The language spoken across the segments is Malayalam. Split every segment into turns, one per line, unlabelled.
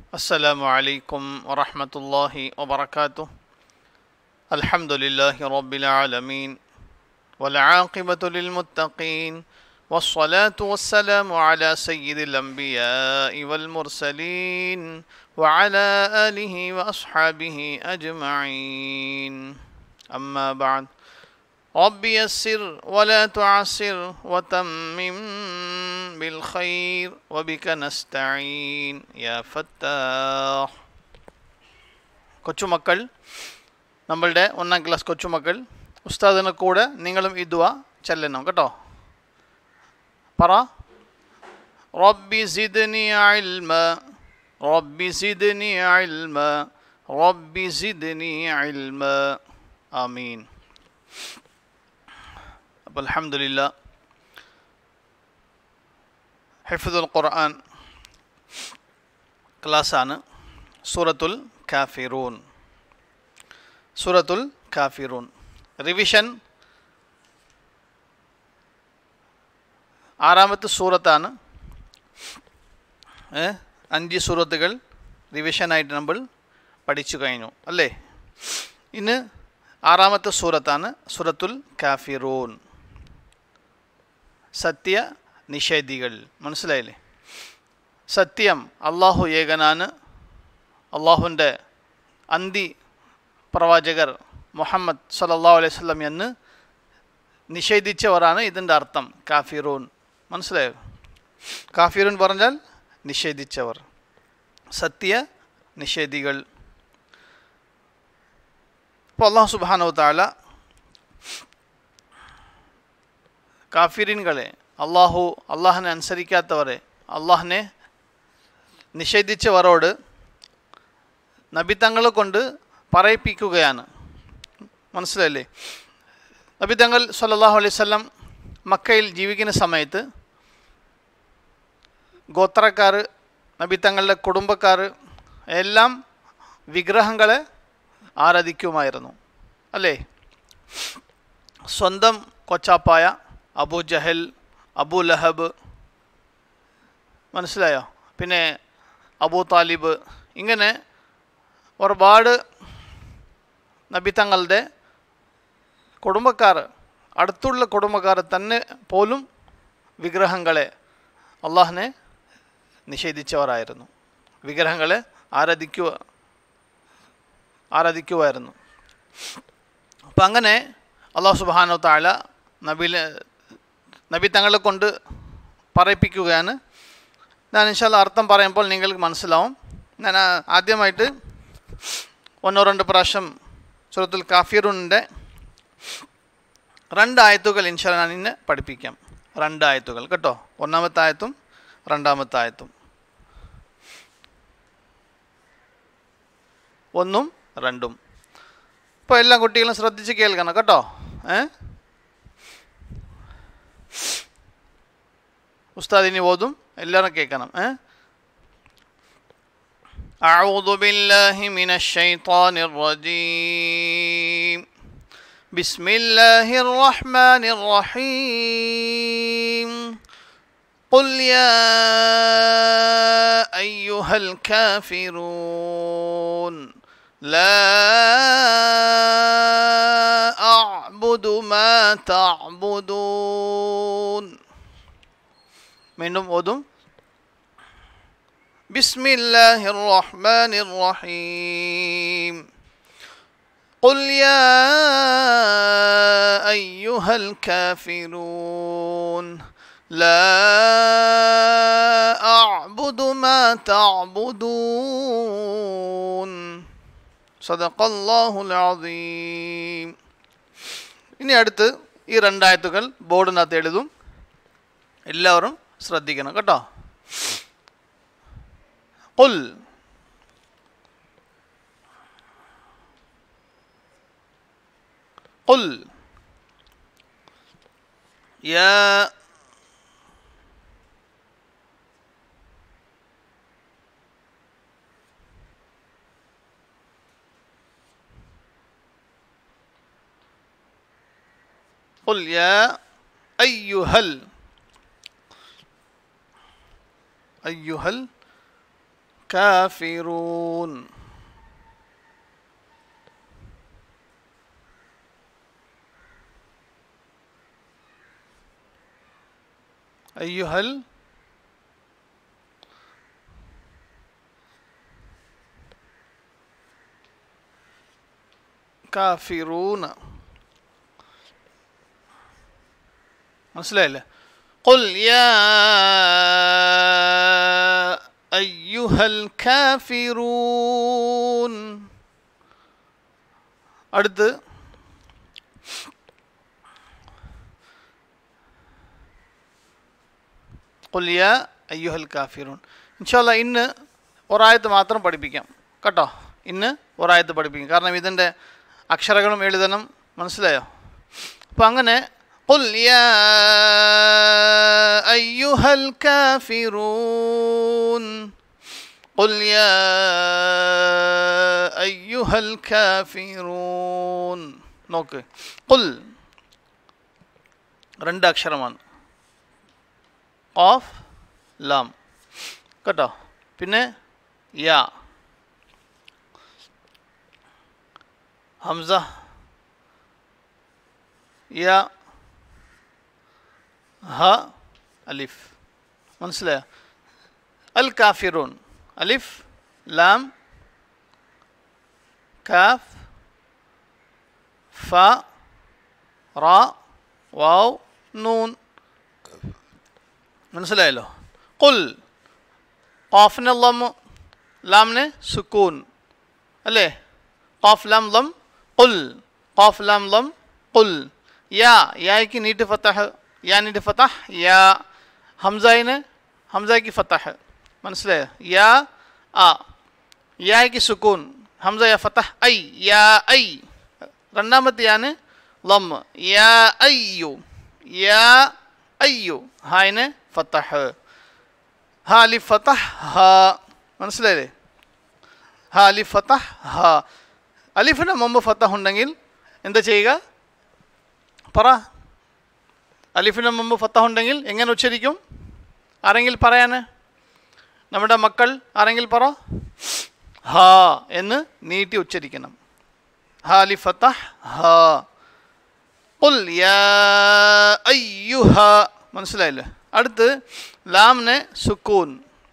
السلام عليكم ورحمة الله وبركاته الحمد لله رب العالمين والعاقبة للمتقين والصلاة والسلام على سيد الأنبياء والمرسلين وعلى آله وأصحابه أجمعين أما بعد رب يسر ولا تعسر وتمم بالخير وبك نستعين يا فتاح കൊച്ചുമക്കൾ നമ്മളുടെ ഒന്നാം ക്ലാസ് കൊച്ചുമക്കൾ ഉസ്താദിന് കൂടെ നിങ്ങളും ഈ ദുവ ചെല്ലണം കേട്ടോ പറ റബ്ബി സിദ്നി ഇൽമ റബ്ബി സിദ്നി ഇൽമ റബ്ബി സിദ്നി ഇൽമ ആമീൻ അപ്പോൾ അൽഹംദുലില്ല ഹിഫ്ദുൽ ഖുർആൻ ക്ലാസ്സാണ് സൂറത്തുൽ കാഫിറൂൻ സൂറത്തുൽ കാഫിറൂൻ റിവിഷൻ ആറാമത്തെ സൂറത്താണ് ഏ, അഞ്ച് സൂറത്തുകൾ റിവിഷനായിട്ട് നമ്മൾ പഠിച്ചു കഴിഞ്ഞു അല്ലേ ഇന്ന് ആറാമത്തെ സൂറത്താണ് സൂറത്തുൽ കാഫിറൂൻ സത്യ നിഷേധികൾ മനസ്സിലായില്ലേ സത്യം അള്ളാഹു ഏകനാണ് അള്ളാഹുവിൻ്റെ അന്തി പ്രവാചകർ മുഹമ്മദ് സല്ലല്ലാഹു അലൈഹി വസല്ലം എന്ന് നിഷേധിച്ചവരാണ് ഇതിൻ്റെ അർത്ഥം കാഫിറൂൻ മനസ്സിലായോ കാഫിറൂൻ പറഞ്ഞാൽ നിഷേധിച്ചവർ സത്യ നിഷേധികൾ ഇപ്പോൾ അള്ളാഹു സുബാനോ താല കാഫിറിൻകളെ അള്ളാഹു അള്ളാഹിനെ അനുസരിക്കാത്തവരെ അള്ളാഹിനെ നിഷേധിച്ചവരോട് നബിത്തങ്ങളെ കൊണ്ട് പറയിപ്പിക്കുകയാണ് മനസ്സിലല്ലേ നബിത്തങ്ങൾ സല്ലല്ലാഹു അലൈഹി വസല്ലം മക്കയിൽ ജീവിക്കുന്ന സമയത്ത് ഗോത്രക്കാർ നബിത്തങ്ങളുടെ കുടുംബക്കാർ എല്ലാം വിഗ്രഹങ്ങളെ ആരാധിക്കുമായിരുന്നു അല്ലേ സ്വന്തം കൊച്ചാപ്പായ അബു ജഹൽ അബു ലഹബ് മനസ്സിലായോ പിന്നെ അബു താലിബ് ഇങ്ങനെ ഒരുപാട് നബിത്തങ്ങളുടെ കുടുംബക്കാർ അടുത്തുള്ള കുടുംബക്കാർ തന്നെ പോലും വിഗ്രഹങ്ങളെ അള്ളാഹിനെ നിഷേധിച്ചവരായിരുന്നു വിഗ്രഹങ്ങളെ ആരാധിക്കുക ആരാധിക്കുമായിരുന്നു അപ്പം അങ്ങനെ അള്ളാഹു സുബാനോ താഴ നബിലെ നബി തങ്ങളെ കൊണ്ട് പറയിപ്പിക്കുകയാണ് ഞാൻ ഇൻഷാല്ല അർത്ഥം പറയുമ്പോൾ നിങ്ങൾക്ക് മനസ്സിലാവും ഞാൻ ആ- ആദ്യമായിട്ട് ഒന്നോ രണ്ട് പ്രാവശ്യം സുഹൃത്തുൽ കാഫിറുണിൻ്റെ രണ്ട് ആയത്തുകൾ ഇൻഷാല്ല ഞാൻ ഇന്ന് പഠിപ്പിക്കാം രണ്ട് ആയത്തുകൾ കേട്ടോ ഒന്നാമത്തെ ആയത്തും രണ്ടാമത്തെ ആയത്തും ഒന്നും രണ്ടും ഇപ്പോൾ എല്ലാ കുട്ടികളും ശ്രദ്ധിച്ച് കേൾക്കണം കേട്ടോ ഏ ഉസ്താദിനി ഓതും എല്ലാവരും കേൾക്കണം ഏ أعوذ بالله من الشيطان الرجيم بسم الله الرحمن الرحيم قل يا أيها الكافرون لا أعبد ما تعبدون منهم أدم بسم الله الرحمن الرحيم قل يا أيها الكافرون لا أعبد ما تعبدون صدق الله العظيم ഇനി അടുത്ത് ഈ രണ്ടായത്തുകൾ ബോർഡിനകത്ത് എഴുതും എല്ലാവരും ശ്രദ്ധിക്കണം കേട്ടോ قل قل يا قل يا أيها ال أيها കാഫിറൂൻ അയ്യുഹൽ കാഫിറൂന മനസ്സിലായില്ലേ قل يا أيها الكافرون അടുത്ത് قل يا أيها الكافرون ഇൻഷാല്ല ഇന്ന് ഒരായത്ത് മാത്രം പഠിപ്പിക്കാം കേട്ടോ ഇന്ന് ഒരായത്ത് പഠിപ്പിക്കും കാരണം ഇതിൻ്റെ അക്ഷരങ്ങളും എഴുതണം മനസ്സിലായോ അപ്പം അങ്ങനെ قل يا أيها الكافرون قل يا أيها الكافرون നോക്ക് قل രണ്ട് അക്ഷരമാണ് ഓഫ് ലാം കേട്ടോ പിന്നെ യാ ഹംസ യാ ഹ അലിഫ് മനസ്സിലായോ അൽ കാഫിറൂൻ അലിഫ് ലാം കാഫ് ഫ റ വാവ് നൂൻ മനസ്സിലായല്ലോ കുൽ ഖാഫിന് ലം ലാമിന് സുക്കൂൻ അല്ലേ ഖാഫ് ലാം ലം കുൽ ഖാഫ് ലാം ലം കുൽ യാ യായ്ക്ക് നീട്ട് ഫത്തഹ് യാ നീട്ട് ഫത്തഹ് യാ ഹംസയിന് ഹംസയ്ക്ക് ഫത്തഹ് മനസ്സിലായോ യാ ആ യായ്ക്ക് സുക്കൂൻ ഹംസ യാ ഫത്തഹ് ഐ യാ ഐ രണ്ടാമത്തെ യാന് ലം യാ അയ്യു യാ അയ്യു ഹായിന് ഫത്തഹ് ഹ അലി ഫത്തഹ് ഹ മനസ്സിലായില്ലേ ഹ അലി ഫത്തഹ് ഹ അലിഫിന് മുമ്പ് ഫത്തഹ് ഉണ്ടെങ്കിൽ എന്താ ചെയ്യുക പറ അലിഫിന് മുമ്പ് ഫത്തഹ് ഉണ്ടെങ്കിൽ എങ്ങനെ ഉച്ചരിക്കും ആരെങ്കിലും പറയാന് നമ്മുടെ മക്കൾ ആരെങ്കിലും പറ ഹ എന്ന് നീട്ടി ഉച്ചരിക്കണം ഹ അലി ഫത്തഹ് ഹ ഖുൽ യാ അയ്യുഹ മനസ്സിലായില്ലേ അടുത്ത് ലാമിന് സുക്കൂൻ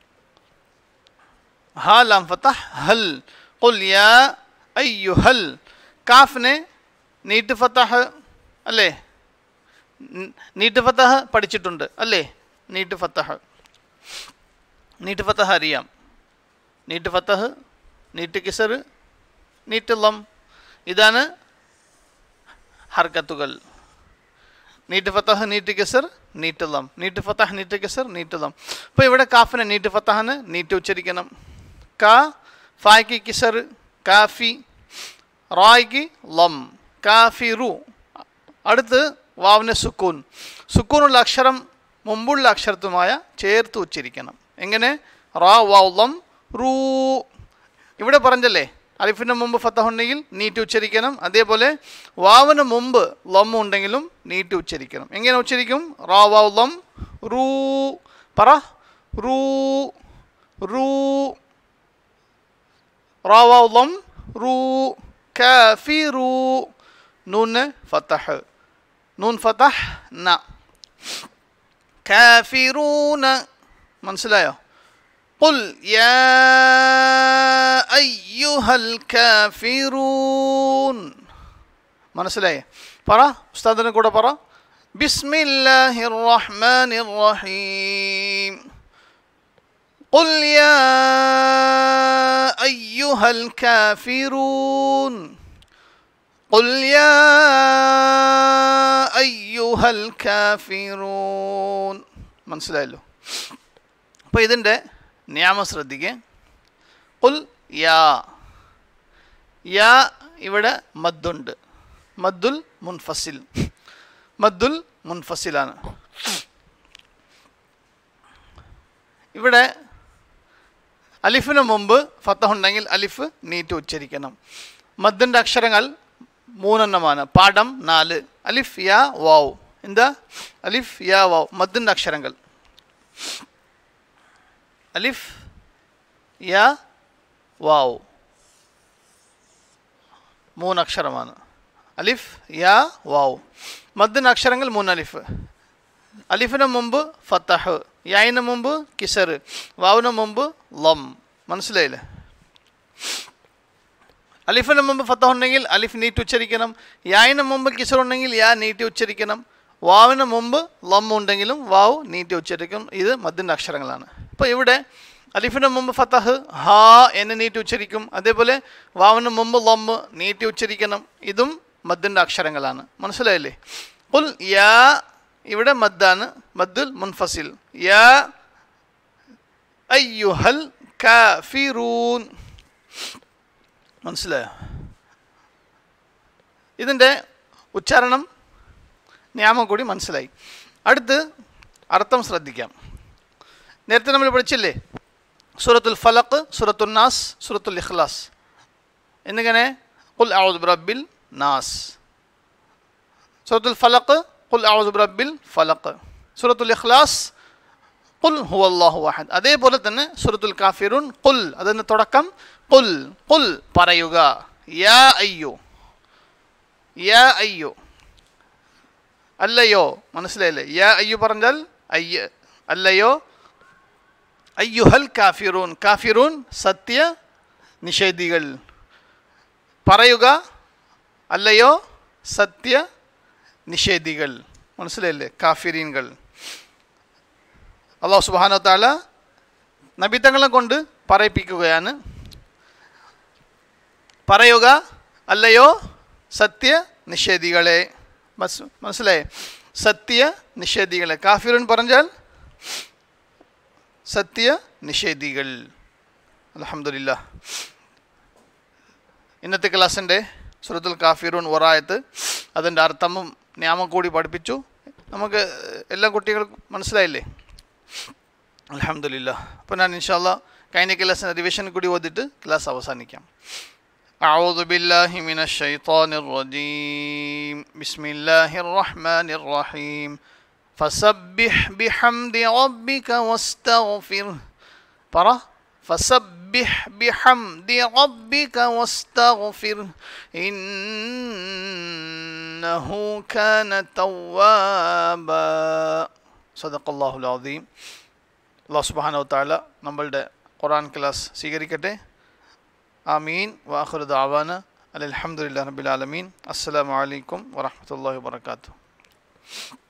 ഹ ലാം ഫത്തഹ് ഹൽ ഖുൽ യാ അയ്യുഹൽ കാഫിന് നീട്ട് ഫത്തഹ് അല്ലേ ന- നീട്ട് ഫത്തഹ് പഠിച്ചിട്ടുണ്ട് അല്ലേ നീട്ട് ഫത്തഹ് നീട്ട് ഫത്തഹ് അറിയാം നീട്ട് ഫത്തഹ് നീട്ട് കിസർ നീട്ട് ലം ഇതാണ് ഹർക്കത്തുകൾ നീട്ട് ഫത്തഹ് നീട്ട് കിസർ നീട്ട് ലം നീട്ട് ഫത്തഹ് നീട്ട് കിസർ നീട്ട് ലം അപ്പോൾ ഇവിടെ കാഫിനെ നീട്ട് ഫത്തഹന് നീട്ട് ഉച്ചരിക്കണം ക ഫായ്ക്ക് കിസർ കാഫി റായ്ക്ക് ലം കാഫിറു അടുത്ത് വാവിന് സുക്കൂൻ സുക്കൂനുള്ള അക്ഷരം മുമ്പുള്ള അക്ഷരത്തുമായ ചേർത്ത് ഉച്ചരിക്കണം എങ്ങനെ റാ വാവ് ലം റൂ ഇവിടെ പറഞ്ഞല്ലേ അലിഫിന് മുമ്പ് ഫത്തഹ് ഉണ്ടെങ്കിൽ നീട്ടി ഉച്ചരിക്കണം അതേപോലെ വാവിന് മുമ്പ് ലം ഉണ്ടെങ്കിലും നീട്ടി ഉച്ചരിക്കണം എങ്ങനെ ഉച്ചരിക്കും റാ വാവ് ലം റൂ പറ റൂ റൂ റാ വാവ് ലം റൂ കാഫിറു നൂന് ഫത്തഹ് നൂൻ ഫത്തഹ് ന കാഫിറൂന മനസ്സിലായോ قل يا أيها الكافرون മനസ്സിലായേ പറ ഉസ്താദിനെ കൂടെ പറ ബിസ്മില്ലാഹി റഹ്മാൻ റഹീം قل يا أيها الكافرون قل يا أيها الكافرون മനസ്സിലായല്ലോ അപ്പോൾ ഇതിൻ്റെ നിയമം ശ്രദ്ധിക്കുക ഉൽ യാ യാ ഇവിടെ മദ്ദുണ്ട് മദ്ദുൽ മുൻഫസിൽ മദ്ദുൽ മുൻഫസിലാണ് ഇവിടെ അലിഫിന് മുമ്പ് ഫത്തഹ് ഉണ്ടെങ്കിൽ അലിഫ് നീറ്റ് ഉച്ചരിക്കണം മദ്ദിൻ്റെ അക്ഷരങ്ങൾ മൂന്നെണ്ണമാണ് പാഠം നാല് അലിഫ് യാ വാവ് എന്താ അലിഫ് യാ വാവ് മദ്ദിൻ്റെ അക്ഷരങ്ങൾ അലിഫ് യാ വാവ് മൂന്നക്ഷരമാണ് അലിഫ് യാ വാവ് മദ്ദിന് അക്ഷരങ്ങൾ മൂന്ന് അലിഫ് അലിഫിന് മുമ്പ് ഫത്തഹ് യായിന് മുമ്പ് കിസർ വാവിന് മുമ്പ് ലം മനസ്സിലായില്ലേ അലിഫിന് മുമ്പ് ഫത്തഹ് ഉണ്ടെങ്കിൽ അലിഫ് നീട്ടി ഉച്ചരിക്കണം യായിന് മുമ്പ് കിസർ ഉണ്ടെങ്കിൽ യാ നീട്ടി ഉച്ചരിക്കണം വാവിന് മുമ്പ് ലം ഉണ്ടെങ്കിലും വാവ് നീട്ടി ഉച്ചരിക്കും ഇത് മദ്ദിൻ്റെ അക്ഷരങ്ങളാണ് അപ്പോൾ ഇവിടെ അലിഫിന് മുമ്പ് ഫത്തഹ് ഹാ എന്ന് നീട്ടി ഉച്ചരിക്കും അതേപോലെ വാവിന് മുമ്പ് ലം നീട്ടി ഉച്ചരിക്കണം ഇതും മദ്ദിൻ്റെ അക്ഷരങ്ങളാണ് മനസ്സിലായില്ലേ ഉൽ യാ ഇവിടെ മദ്ദാണ് മദ്ദുൽ മുൻഫസിൽ യാ അയ്യുഹൽ കാഫിറൂൻ മനസ്സിലായോ ഇതിൻ്റെ ഉച്ചാരണം നിയമം കൂടി മനസ്സിലായി അടുത്ത് അർത്ഥം ശ്രദ്ധിക്കാം നേരത്തെ നമ്മൾ പഠിച്ചില്ലേ സൂറത്തുൽ ഫലക്ക് സൂറത്തുൽ നാസ് സൂറത്തുൽ ഇഖ്ലാസ് എന്നിങ്ങനെ കുൽ ഔദ് റബ്ബിൽ നാസ് സൂറത്തുൽ ഫലക്ക് കുൽ ഔദ് റബ്ബിൽ ഫലക്ക് സൂറത്തുൽ ഇഖ്ലാസ് കുൽ ഹു അള്ളാഹു വഹദ് അതേപോലെ തന്നെ സൂറത്തുൽ കാഫിറുൻ കുൽ അതിന് തുടക്കം കുൽ കുൽ പറയുക യാ അയ്യോ യാ അയ്യോ അല്ലയോ മനസ്സിലായില്ലേ യാ അയ്യോ പറഞ്ഞാൽ അയ്യ അല്ലയോ അയ്യുഹൽ കാഫിറൂൻ കാഫിറൂൻ സത്യ നിഷേധികൾ പറയുക അല്ലയോ സത്യ നിഷേധികൾ മനസ്സിലായില്ലേ കാഫിരീൻകൾ അള്ളാഹു സുബാനോ താല നബിത്തങ്ങളെ കൊണ്ട് പറയിപ്പിക്കുകയാണ് പറയുക അല്ലയോ സത്യ നിഷേധികളെ മസ് മനസ്സിലായേ സത്യ നിഷേധികളെ കാഫിറുൻ പറഞ്ഞാൽ സത്യ നിഷേധികൾ അലഹമില്ല ഇന്നത്തെ ക്ലാസ്സിൻ്റെ സുറത്തുൽ കാഫിറൂൺ ഒറായത്ത് അതിൻ്റെ അർത്ഥമും നിയമം കൂടി പഠിപ്പിച്ചു നമുക്ക് എല്ലാ കുട്ടികൾക്കും മനസ്സിലായില്ലേ അലഹമില്ല അപ്പോൾ ഞാൻ ഇൻഷാല്ല കഴിഞ്ഞ ക്ലാസ്സിന് റിവിഷൻ കൂടി ഓതിട്ട് ക്ലാസ് അവസാനിക്കാം أعوذ بالله من الشيطان الرجيم بسم الله الرحمن الرحيم فسبح بحمد ربك واستغفره برا فسبح بحمد ربك واستغفره إنه كان توابا صدق الله العظيم അള്ളാഹു സുബാനോ താല നമ്മളുടെ ഖുറാൻ ക്ലാസ് സ്വീകരിക്കട്ടെ ആമീൻ വാഹുറുദ് ആവാന അലഹമുല്ലാ റബിൽ ആലമീൻ അസ്സാം വലൈക്കും വാഹമത്തല്ലാ വാത്തു